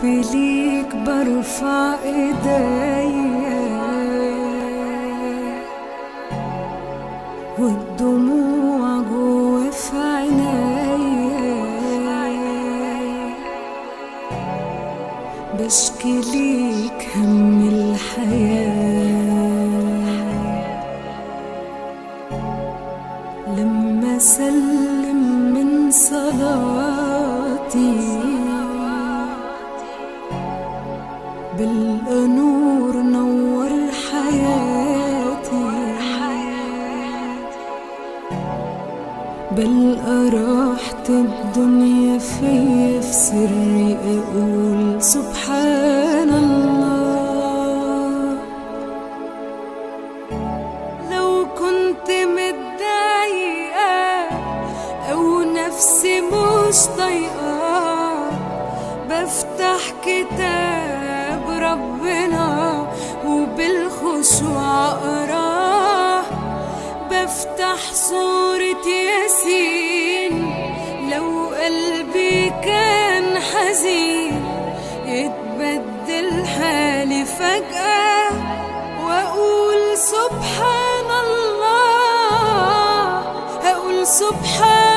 حبي ليك برفع ايديا والدموع جوا في عينيا بشكي ليك هم الحياة لما سلم من صلاتي بلقى نور نور حياتي بلقى راحة الدنيا في في سري أقول سبحان الله لو كنت متضايقة أو نفسي مش طايقة بفتح كتاب ربنا وبالخشوع أقراه بفتح صورة ياسين لو قلبي كان حزين يتبدل حالي فجأة وأقول سبحان الله أقول سبحان